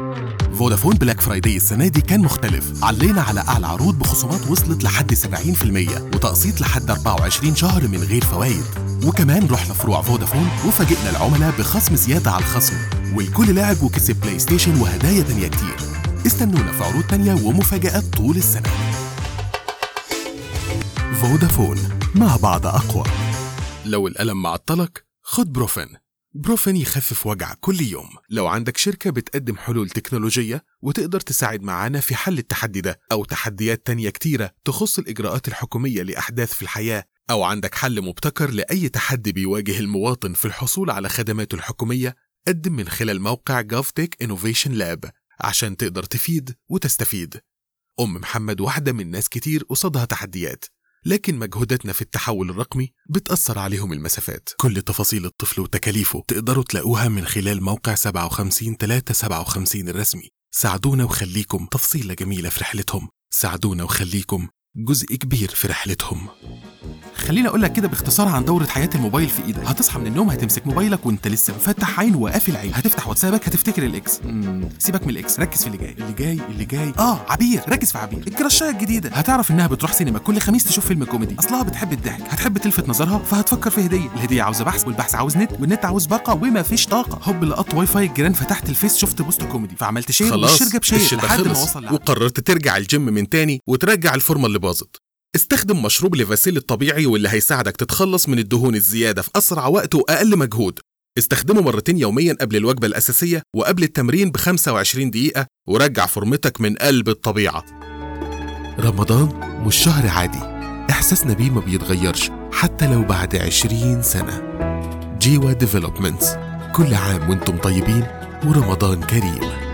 فودافون بلاك فرايداي السنة دي كان مختلف علينا على أعلى عروض بخصومات وصلت لحد 70% وتقسيط لحد 24 شهر من غير فوائد وكمان رحنا فروع فودافون وفاجئنا العملاء بخصم زيادة على الخصم والكل لعب وكسب بلاي ستيشن وهدايا تانية كتير استنونا في عروض تانية ومفاجآت طول السنة فودافون مع بعض أقوى لو الألم معطلك خد بروفين بروفين يخفف وجع كل يوم لو عندك شركة بتقدم حلول تكنولوجية وتقدر تساعد معانا في حل التحدي ده أو تحديات تانية كتيرة تخص الإجراءات الحكومية لأحداث في الحياة أو عندك حل مبتكر لأي تحدي بيواجه المواطن في الحصول على خدماته الحكومية قدم من خلال موقع GovTech Innovation Lab عشان تقدر تفيد وتستفيد أم محمد واحدة من ناس كتير قصادها تحديات لكن مجهوداتنا في التحول الرقمي بتأثر عليهم المسافات كل تفاصيل الطفل وتكاليفه تقدروا تلاقوها من خلال موقع 57 357 الرسمي ساعدونا وخليكم تفصيلة جميلة في رحلتهم ساعدونا وخليكم جزء كبير في رحلتهم خليني اقول لك كده باختصار عن دوره حياه الموبايل في ايدك هتصحى من النوم هتمسك موبايلك وانت لسه مفتح عين وقافل عين هتفتح واتسابك هتفتكر الاكس مم، سيبك من الاكس ركز في اللي جاي اللي جاي اللي جاي اه عبير ركز في عبير الكراشايه الجديده هتعرف انها بتروح سينما كل خميس تشوف فيلم كوميدي اصلها بتحب الضحك هتحب تلفت نظرها فهتفكر في هديه الهديه عاوزه بحث والبحث عاوز نت والنت عاوز باقه وما فيش طاقه هوب لقط واي فاي الجيران فتحت الفيس شفت بوست كوميدي فعملت شير خلاص والشير جاب شير الشتا لحد ما خلص وصل لعبد. وقررت ترجع الجيم من تاني وترجع الفورمة اللي باظت استخدم مشروب ليفاسيل الطبيعي واللي هيساعدك تتخلص من الدهون الزيادة في أسرع وقت وأقل مجهود استخدمه مرتين يوميا قبل الوجبة الأساسية وقبل التمرين ب 25 دقيقة ورجع فورمتك من قلب الطبيعة رمضان مش شهر عادي إحساسنا بيه ما بيتغيرش حتى لو بعد عشرين سنة جيوا ديفلوبمنتس كل عام وانتم طيبين ورمضان كريم